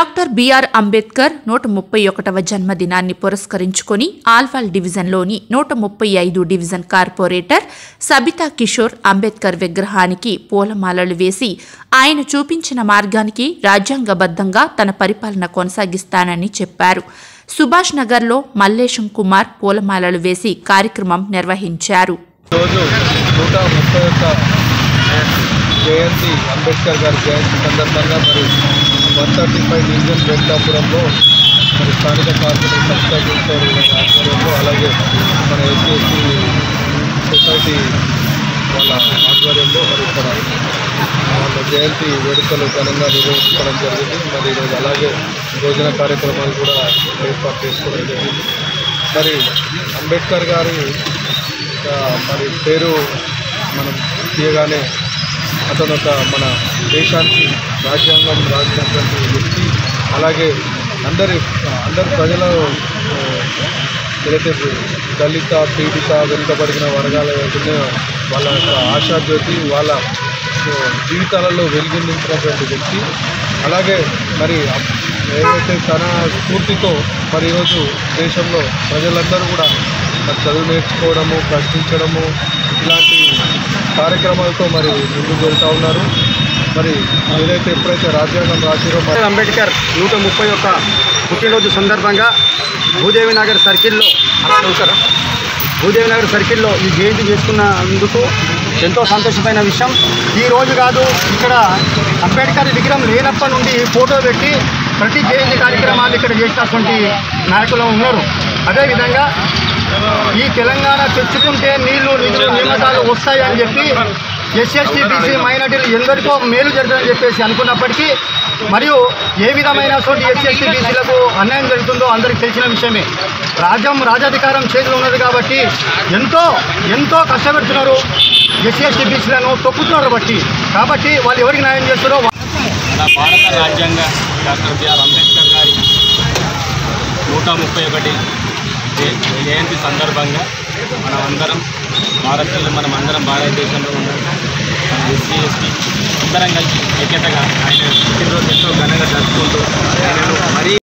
doctor BR Ambedkar నూట ముప్పై ఒకటవ జన్మదినాన్ని పురస్కరించుకొని ఆల్వాల్ డివిజన్లోని నూట ముప్పై ఐదు డివిజన్ కార్పొరేటర్ సబితా కిషోర్ అంబేద్కర్ విగ్రహానికి పూలమాలలు వేసి ఆయన చూపించిన మార్గానికి రాజ్యాంగబద్ధంగా తన పరిపాలన కొనసాగిస్తానని చెప్పారు సుభాష్ నగర్లో మల్లేశం కుమార్ పూలమాలలు వేసి కార్యక్రమం నిర్వహించారు రోజు నూట ముప్పై ఒక్క జయంతి అంబేద్కర్ గారి జయంతి సందర్భంగా మరి వన్ థర్టీ ఫైవ్ డివిజన్ వెంకటాపురంలో మరి స్థానిక కార్పొరేట్ సంస్థ కిషోర్ గారి ఆధ్వర్యంలో అలాగే మన ఎస్సీ సొసైటీ వాళ్ళ ఆధ్వర్యంలో మరి ఇక్కడ వాళ్ళ జయంతి వేడుకలు ఘనంగా నిర్వహించుకోవడం జరిగింది మరి ఈరోజు అలాగే భోజన కార్యక్రమాలు కూడా ఏర్పాటు చేసుకోవడం జరిగింది మరి అంబేద్కర్ గారి ఆ, మరి పేరు మనం తీయగానే అతను ఒక మన దేశానికి రాజ్యాంగం రాసినటువంటి వ్యక్తి అలాగే అందరి అందరి ప్రజల ఆ, ఏదైతే దళిత పీడిత వెనుకబడిన వర్గాల ఉన్నాయో వాళ్ళ యొక్క ఆశాజ్యోతి వాళ్ళ ఆ, జీవితాలలో వెలుగొందించినటువంటి వ్యక్తి అలాగే మరి ఏదైతే తన స్ఫూర్తితో మరి ఈరోజు దేశంలో ప్రజలందరూ కూడా మరి చదువు నేర్చుకోవడము ప్రశ్నించడము ఇలాంటి కార్యక్రమాలతో మరి ముందుకు వెళ్తూ ఉన్నారు మరి ఏదైతే ఎప్పుడైతే రాజ్యాంగం రాసిరో మరి డాక్టర్ అంబేద్కర్ నూట ముప్పై ఒక్క పుట్టినరోజు సందర్భంగా భూదేవి నగర్ సర్కిల్లో నమస్కారం భూదేవి నగర్ సర్కిల్లో ఈ జయంతి చేసుకున్నందుకు ఎంతో సంతోషమైన విషయం ఈ రోజు కాదు ఇక్కడ అంబేద్కర్ విగ్రహం లేనప్పటి నుండి ఫోటో పెట్టి ప్రతి జయంతి కార్యక్రమాలు ఇక్కడ చేసినటువంటి నాయకులు ఉన్నారు అదేవిధంగా ఈ తెలంగాణ తెచ్చుకుంటే నీళ్లు నిధులు నియామకాలు వస్తాయి అని చెప్పి ఎస్ఎస్టీ బీసీ మైనార్టీలు ఎందరికో మేలు జరుగుతుందని చెప్పేసి అనుకున్నప్పటికీ మరియు ఏ విధమైన ఎస్ఎస్టీ బీసీలకు అన్యాయం జరుగుతుందో అందరికీ తెలిసిన విషయమే రాజ్యం రాజాధికారం చేతిలో ఉన్నది కాబట్టి ఎంతో ఎంతో కష్టపెడుతున్నారు ఎస్సీ బీసీలను తొక్కుతున్నారు బట్టి కాబట్టి వాళ్ళు ఎవరికి న్యాయం చేస్తారో మన భారత రాజ్యాంగ డాక్టర్ బిఆర్ అంబేద్కర్ గారి నూట ముప్పై ఒకటి జయ- జయంతి సందర్భంగా మనం అందరం భారతీయులు మనం అందరం భారతదేశంలో ఉన్నాం మన ఎస్సీ ఎస్టీ అందరం కలిసి ఐక్యతగా ఆయన పుట్టినరోజు ఎంతో ఘనంగా జరుపుకుంటూ ఆయనను మరీ